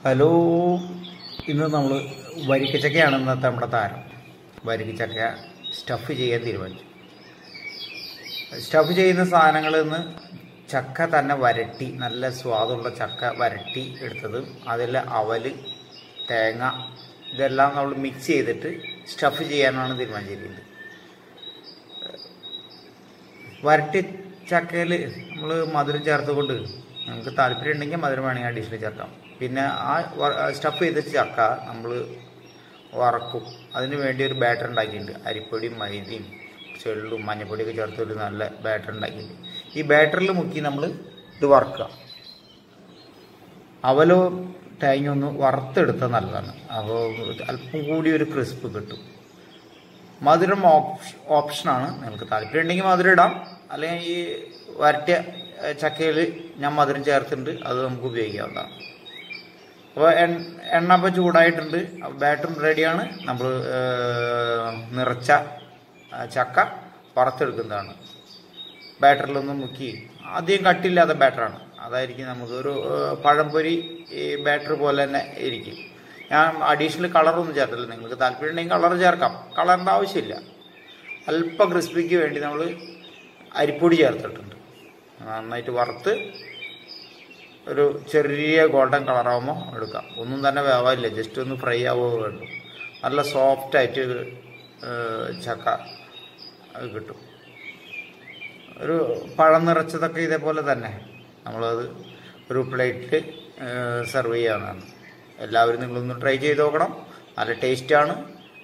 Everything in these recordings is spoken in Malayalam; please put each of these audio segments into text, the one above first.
ഹലോ ഇന്ന് നമ്മൾ വരിക്കച്ചക്കയാണ് ഇന്നത്തെ നമ്മുടെ താരം വരിക്കച്ചക്ക സ്റ്റഫ് ചെയ്യാൻ തീരുമാനിച്ചു സ്റ്റഫ് ചെയ്യുന്ന സാധനങ്ങളിൽ നിന്ന് ചക്ക തന്നെ വരട്ടി നല്ല സ്വാദുള്ള ചക്ക വരട്ടി എടുത്തത് അതിൽ അവല് തേങ്ങ ഇതെല്ലാം നമ്മൾ മിക്സ് ചെയ്തിട്ട് സ്റ്റഫ് ചെയ്യാനാണ് തീരുമാനിച്ചിരിക്കുന്നത് വരട്ടി ചക്കയിൽ നമ്മൾ മധുരം ചേർത്തുകൊണ്ട് നമുക്ക് താല്പര്യം ഉണ്ടെങ്കിൽ മധുരം വേണമെങ്കിൽ അഡീഷണൽ ചേർക്കാം പിന്നെ ആ സ്റ്റഫ് ചെയ്ത ചക്ക നമ്മൾ വറക്കും അതിന് വേണ്ടി ഒരു ബാറ്റർ ഉണ്ടാക്കിയിട്ടുണ്ട് അരിപ്പൊടിയും മൈദയും ചെള്ളും മഞ്ഞപ്പൊടിയൊക്കെ ചേർത്ത് ഒരു നല്ല ബാറ്റർ ഉണ്ടാക്കിയിട്ടുണ്ട് ഈ ബാറ്ററിൽ മുക്കി നമ്മൾ ഇത് വറക്കുക അവലോ തേങ്ങ ഒന്ന് വറുത്തെടുത്താൽ നല്ലതാണ് അപ്പോൾ അല്പം കൂടി ഒരു ക്രിസ്പ് കിട്ടും മധുരം ഓപ്ഷ ഓപ്ഷനാണ് നിങ്ങൾക്ക് താല്പര്യം ഉണ്ടെങ്കിൽ മധുരം ഇടാം അല്ലെങ്കിൽ ഈ വരട്ടിയ ചക്കയിൽ ഞാൻ മധുരം ചേർത്തിട്ടുണ്ട് അത് നമുക്ക് ഉപയോഗിക്കാവുന്നതാണ് അപ്പോൾ എണ്ണ ഇപ്പോൾ ചൂടായിട്ടുണ്ട് ബാറ്ററും റെഡിയാണ് നമ്മൾ നിറച്ച ചക്ക വറുത്തെടുക്കുന്നതാണ് ബാറ്ററിലൊന്നും മുക്കി അധികം കട്ടില്ലാത്ത ബാറ്ററാണ് അതായിരിക്കും നമുക്ക് ഒരു പഴംപൊരി ഈ ബാറ്റർ പോലെ തന്നെ ഇരിക്കും ഞാൻ അഡീഷണൽ കളറൊന്നും ചേർത്തില്ല നിങ്ങൾക്ക് താല്പര്യം ഉണ്ടെങ്കിൽ കളർ ചേർക്കാം കളറിൻ്റെ ആവശ്യമില്ല അല്പം ക്രിസ്പിക്ക് വേണ്ടി നമ്മൾ അരിപ്പൊടി ചേർത്തിട്ടുണ്ട് നന്നായിട്ട് വറുത്ത് ഒരു ചെറിയ ഗോൾഡൻ കളറാകുമ്പോൾ എടുക്കാം ഒന്നും തന്നെ വേവാനില്ല ജസ്റ്റ് ഒന്ന് ഫ്രൈ ആവുക വേണ്ടു നല്ല സോഫ്റ്റായിട്ട് ചക്ക കിട്ടും ഒരു പഴം നിറച്ചതൊക്കെ ഇതേപോലെ തന്നെ നമ്മളത് ഒരു പ്ലേറ്റിൽ സെർവ് ചെയ്യാവുന്നതാണ് എല്ലാവരും നിങ്ങളൊന്ന് ട്രൈ ചെയ്ത് നോക്കണം നല്ല ടേസ്റ്റാണ്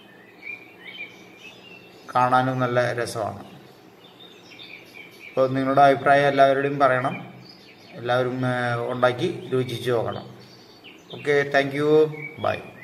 കാണാനും നല്ല രസമാണ് അപ്പോൾ നിങ്ങളുടെ അഭിപ്രായം എല്ലാവരുടെയും പറയണം എല്ലാവരും ഉണ്ടാക്കി രുചിച്ച് നോക്കണം ഓക്കെ താങ്ക് യു ബൈ